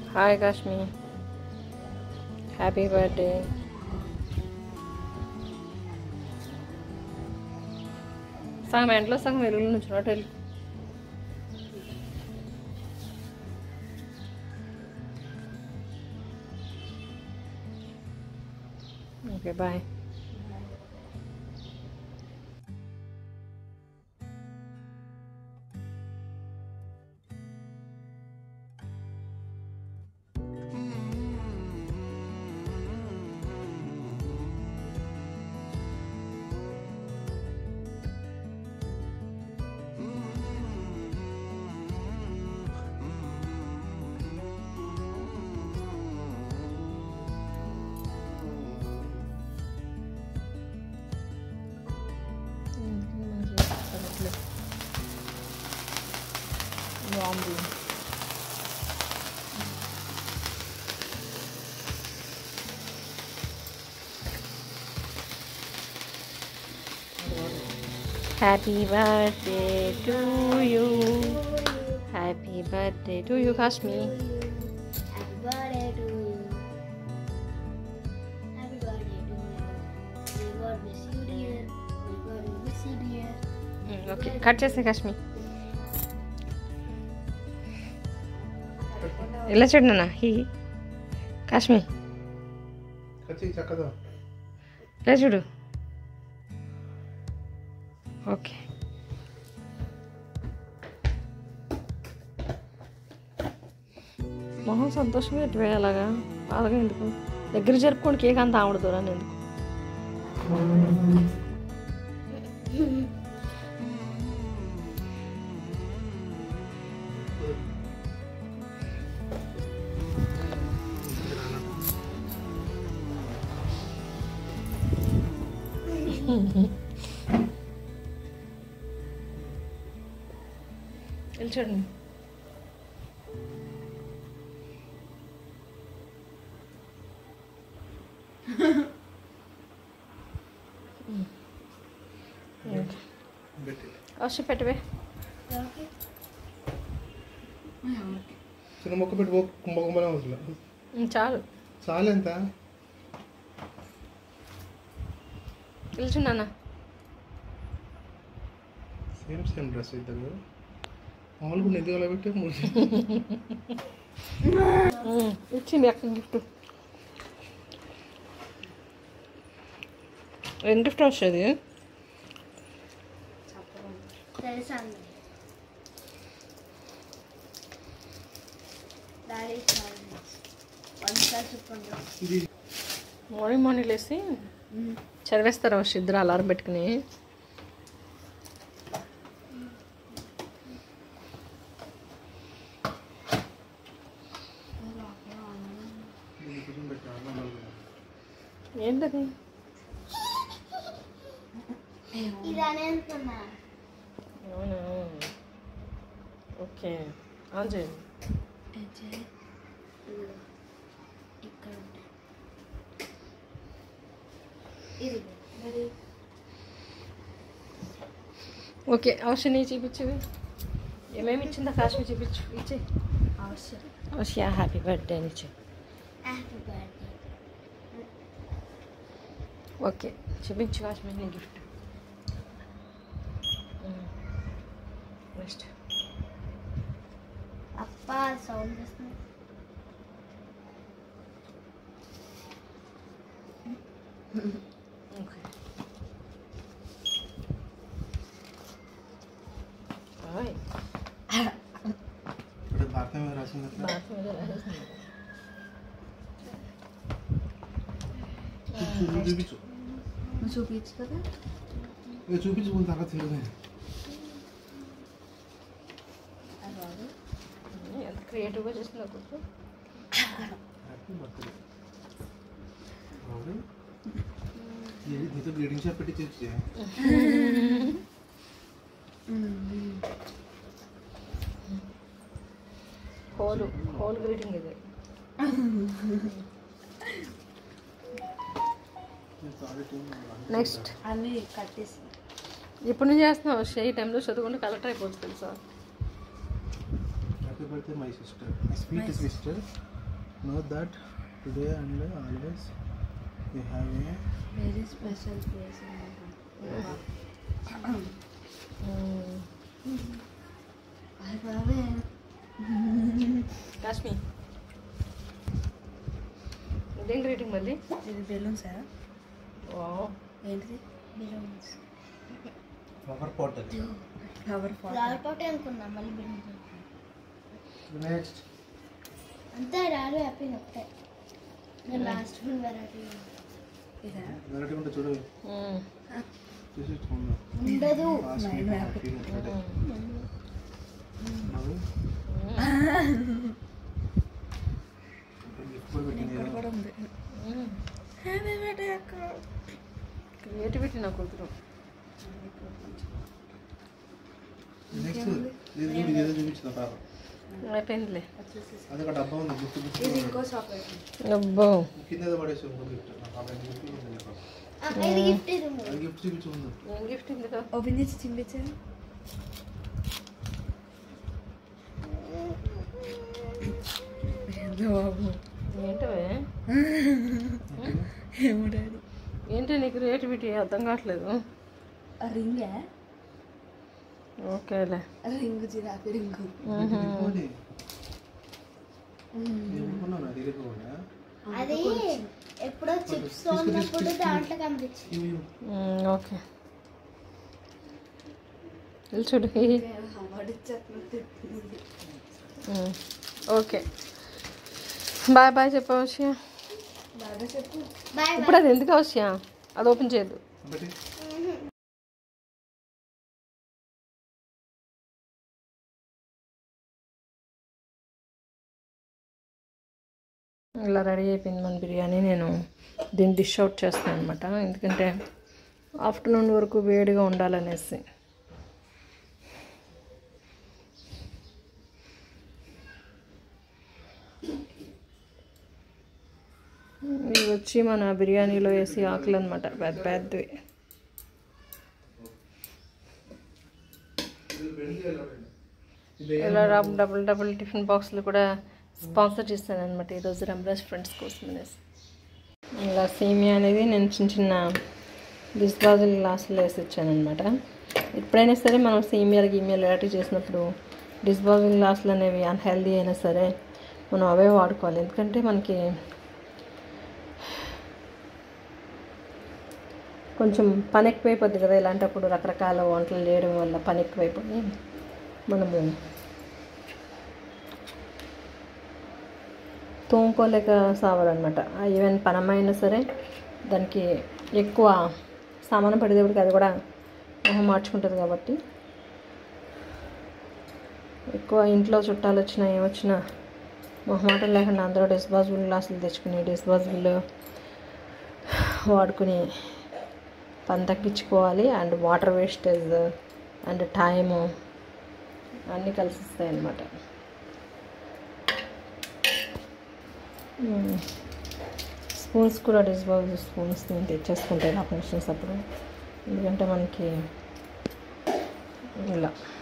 Hi కాశ్మీ happy birthday సగం ఎంట్లో సగం వెలుగుల నుంచి హోటల్ ఓకే బాయ్ బాగుంది happy birthday to you happy birthday to you Kashmi Happy birthday to you. Happy birthday to you. May God bless you, dear. May God bless you, dear. Okay cut చేసే కాశ్మీ ఇలా చూడు నాన్న he కాశ్మీ కచ్చి చక్కదా ఇలా చూడు okay మొహం సంతోషంగా ఎట్టు వేయాలగా బాధగా ఎందుకు దగ్గర జరుపుకోండి కేక్ అంత ఆవిడ దూరాన్ని ఎందుకు వెళ్ళి చూడండి పెట్టి అవసరం పెట్టవే Okay. చిన్న మొక్క పెట్టి మొక్క కుంభ కుంభనే అవసరం ఉమ్, చాలు చాలెంత వెళ్ళి నాన్న సేమ్ సేమ్ డ్రెస్ ఇద్దరు మామూలుగా ఎందుకు అలా పెట్టి ఉమ్, ఇచ్చింది అక్కడ గిఫ్ట్ ఏం గిఫ్ట్ వస్తుంది తెలుసా అండి డాడీ వంకాయ చెప్పండి ఇది మార్నింగ్ మార్నింగ్ లేసి చదివేస్తారు వచ్చి ఇద్దరు అలారం పెట్టుకుని ఇది కొంచెం పెట్టాను ఏంటది ఇది అని అనుకున్నా అవునా ఓకే ఆన్ చేయండి ఇక్కడ ఉంటాయి ఇది మరి ఓకే అవసరం నీ చూపించు ఏమేమి ఇచ్చిందా కాశ్మీర్ చూపించు ఇచ్చే అవసరం అవసరం హ్యాపీ బర్త్డే అని ఇచ్చే హ్యాపీ బర్త్డే ఓకే చూపించు కాశ్మీర్ నీ గిఫ్ట్ నెక్స్ట్ అప్ప సౌండ్ వస్తుంది ఓకే ఓయ్ ఇక్కడ భారతం మీద రాసింది అట్లా బాత్ మీద రాసేసింది. చూపించు చూపించు నువ్వు చూపించు కదా ఇక చూపించుకున్న తర్వాత తెలియదు ఎంత క్రియేటివ్గా చేసిందో కూర్చో హ్యాపీ బర్త్డే అవును ఇది నీతో గ్రీటింగ్ షాప్ పెట్టి చేసి హోల్ హోల్ గ్రీటింగ్ ఇది నెక్స్ట్ అన్నీ కట్టేసి ఇప్పుడు నుంచి చేస్తున్నావు ఈ టైంలో చదువుకుంటే కలెక్టర్ అయిపోతుంది తెలుసా happy birthday my sister my sweet sister Know that today and always we have a very special place బాబే కాశ్మీ ఇదేం రేటింగ్ మళ్ళీ ఇది బెలూన్సా వావ్. ఏంటిది బెలూన్స్ flower pot. అది. ఫ్లవర్ ఫ్లవర్ పాట్ అనుకున్నా మళ్ళీ బిల్డింగ్ Next. అంతే రారు హ్యాపీ ఒకటే నేను లాస్ట్ ఫుల్ వెరైటీ ఇదా వెరైటీ ఉంటే చూడు మ్మ్. చూసి చూడు ఉండదు Last Nine week happy. happy birthday. నవ్వు. ఇక్కడ gift కూడా పెట్టింది ఇక్కడ కదా. కూడా ఉంది మ్మ్. హ్యాపీ బర్త్డే అక్క క్రియేటివిటీ నా కూతురు నెక్స్ట్ ఇది చూడు ఇదేదో చూపించింది పాప అయిపోయిందిలే అది ఒక డబ్బా ఉంది గిఫ్ట్ గిఫ్ట్ ఇది ఇంకో చాక్లెట్ అబ్బో కింద ఏదో పడేసి ఇంకో గిఫ్ట్ పాప గిఫ్ట్ ఉంది పాప. ఇది గిఫ్ట్ ఇది అది గిఫ్ట్ చూపించు ముందు ఏం గిఫ్ట్ ఇందులో ఓపెన్ చేసి చింపించాను బాబు ఏంటవే ఏమో డాడీ ఏంటి నీ క్రియేటివిటీ అర్థం కావట్లేదు ఆ రింగా ఓకేలే రింగు జిరాఫీ రింగు ఇదిగోండి. నేను అనుకున్నాను అది ఇదిగోండి. అది ఎప్పుడో చిప్స్ తో ఉన్నప్పుడు దాంట్లో కనిపించింది ఇవి మ్మ్, ఓకే వెళ్ళి చూడు హి, హి. మ్మ్. ఓకే బాయ్ బాయ్ చెప్పు అవశ్య బాగా చెప్పు బాయ్ ఇప్పుడు అది ఎందుకు అవశ్య అది ఓపెన్ చేయదు ఒకటి ఇలా రెడీ అయిపోయింది మన బిర్యానీ నేను దీన్ని డిష్ అవుట్ చేస్తాను అనమాట ఎందుకంటే ఆఫ్టర్నూన్ వరకు వేడిగా ఉండాలనేసి ఇవి వచ్చి మన బిర్యానీలో వేసి ఆకులు అనమాట పెద్ద పెద్దవి ఇలా డబుల్ డబుల్ డబుల్ టిఫిన్ బాక్స్లు కూడా స్పాన్సర్ చేస్తాను అనమాట ఈరోజు రంరాజ్ ఫ్రెండ్స్ కోసం అనేసి ఇలా సేమియా అనేది నేను చిన్న చిన్న డిస్బాజుల్ గ్లాసులు వేసి ఇచ్చాను అనమాట ఎప్పుడైనా సరే మనం సేమియాలు గీమియాలు ఇలాంటివి చేసినప్పుడు డిస్బాజుల్ గ్లాసులు అనేవి అన్హెల్దీ అయినా సరే మనం అవే వాడుకోవాలి ఎందుకంటే మనకి కొంచెం పని ఎక్కువైపోద్ది కదా ఇలాంటప్పుడు రకరకాల వంటలు చేయడం వల్ల పని ఎక్కువైపోయి మనము తోముకోలేక సావాలన్నమాట ఈవెన్ పనమైనా సరే దానికి ఎక్కువ సామాను పడేటప్పటికి అది కూడా మొహం మార్చుకుంటుంది కాబట్టి ఎక్కువ ఇంట్లో చుట్టాలు వచ్చినా ఏమొచ్చినా మొహమాటం లేకుండా అందరూ డిస్పాజిబుల్ గ్లాసులు తెచ్చుకుని డిస్పాజిబుల్ వాడుకుని పని తగ్గించుకోవాలి and water wastage and time అన్నీ కలిసిస్తాయి అన్నమాట స్పూన్స్ కూడా డిస్పోజల్ స్పూన్స్ నేను తెచ్చేసుకుంటాను ఆ ఫంక్షన్స్ అప్పుడు ఎందుకంటే మనకి ఇలా